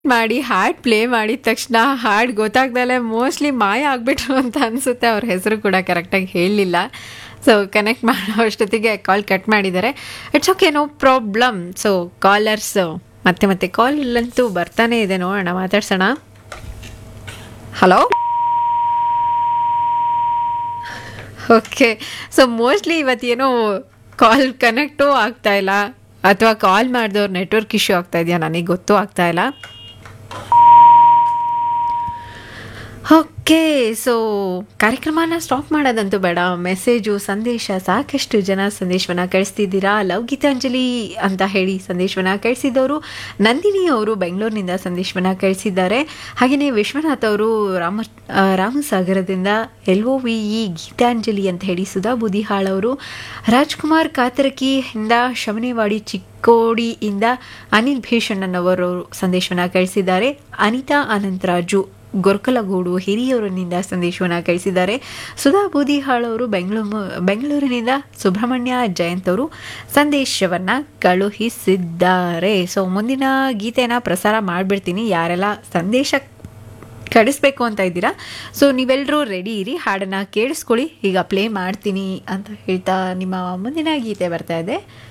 ಮಾಡಿ ಹಾಡ್ ಪ್ಲೇ ಮಾಡಿದ ತಕ್ಷಣ ಹಾಡ್ ಗೊತ್ತಾಗ್ದಲೆ ಮೋಸ್ಟ್ಲಿ ಮಾಯ ಆಗ್ಬಿಟ್ರು ಅಂತ ಅನ್ಸುತ್ತೆ ಅವ್ರ ಹೆಸರು ಕೂಡ ಕರೆಕ್ಟಾಗಿ ಹೇಳಲಿಲ್ಲ ಸೊ ಕನೆಕ್ಟ್ ಮಾಡೋ ಅಷ್ಟೊತ್ತಿಗೆ ಕಾಲ್ ಕಟ್ ಮಾಡಿದ್ದಾರೆ it's okay no problem so callers ಮತ್ತೆ ಮತ್ತೆ ಕಾಲ್ ಅಂತೂ ಬರ್ತಾನೆ ಇದೆ ನೋಡೋಣ ಮಾತಾಡ್ಸೋಣ ಹಲೋ ಓಕೆ ಸೊ ಮೋಸ್ಟ್ಲಿ ಇವತ್ತೇನೋ ಕಾಲ್ ಕನೆಕ್ಟು ಆಗ್ತಾ ಇಲ್ಲ ಅಥವಾ ಕಾಲ್ ಮಾಡಿದವ್ರು ನೆಟ್ವರ್ಕ್ ಇಶ್ಯೂ ಆಗ್ತಾ ಇದೆಯಾ ನನಗೆ ಗೊತ್ತೂ ಆಗ್ತಾ ಇಲ್ಲ ಓಕೆ ಸೊ ಕಾರ್ಯಕ್ರಮನ ಸ್ಟಾಪ್ ಮಾಡೋದಂತೂ ಬೇಡ ಮೆಸೇಜು ಸಂದೇಶ ಸಾಕಷ್ಟು ಜನ ಸಂದೇಶವನ್ನು ಕಳಿಸ್ತಿದ್ದೀರಾ ಲವ್ ಗೀತಾಂಜಲಿ ಅಂತ ಹೇಳಿ ಸಂದೇಶವನ್ನು ಕಳಿಸಿದವರು ನಂದಿನಿ ಅವರು ಬೆಂಗಳೂರಿನಿಂದ ಸಂದೇಶವನ್ನು ಕಳಿಸಿದ್ದಾರೆ ಹಾಗೆಯೇ ವಿಶ್ವನಾಥ್ ಅವರು ರಾಮ ಆ, ರಾಮಸಾಗರದಿಂದ L O V E Geetanjali ಅಂತ ಹೇಳಿ ಸುಧಾ ಬುದಿಹಾಳ್ ಅವರು ರಾಜ್ಕುಮಾರ್ ಕಾತರಕಿಯಿಂದ ಶಮನೇವಾಡಿ ಚಿಕ್ಕೋಡಿಯಿಂದ ಅನಿಲ್ ಭೀಷಣ್ಣನವರು ಸಂದೇಶವನ್ನು ಕಳಿಸಿದ್ದಾರೆ ಅನಿತಾ ಅನಂತರಾಜು ಗೊರ್ಕಲಗೂಡು ಹಿರಿಯೂರಿನಿಂದ ಸಂದೇಶವನ್ನು ಕಳಿಸಿದ್ದಾರೆ ಸುಧಾ ಬೂದಿಹಾಳ್ ಅವರು ಬೆಂಗಳೂರು ಬೆಂಗಳೂರಿನಿಂದ ಸುಬ್ರಹ್ಮಣ್ಯ ಜಯಂತ್ ಅವರು ಸಂದೇಶವನ್ನು ಕಳುಹಿಸಿದ್ದಾರೆ ಸೊ ಮುಂದಿನ ಗೀತೆನ ಪ್ರಸಾರ ಮಾಡಿಬಿಡ್ತೀನಿ ಯಾರೆಲ್ಲ ಸಂದೇಶ ಕಳಿಸ್ಬೇಕು ಅಂತ ಇದ್ದೀರಾ ಸೊ ನೀವೆಲ್ಲರೂ ರೆಡಿ ಇರಿ ಹಾಡನ್ನು ಕೇಳಿಸ್ಕೊಳ್ಳಿ ಈಗ ಪ್ಲೇ ಮಾಡ್ತೀನಿ ಅಂತ ಹೇಳ್ತಾ ನಿಮ್ಮ ಮುಂದಿನ ಗೀತೆ ಬರ್ತಾ ಇದೆ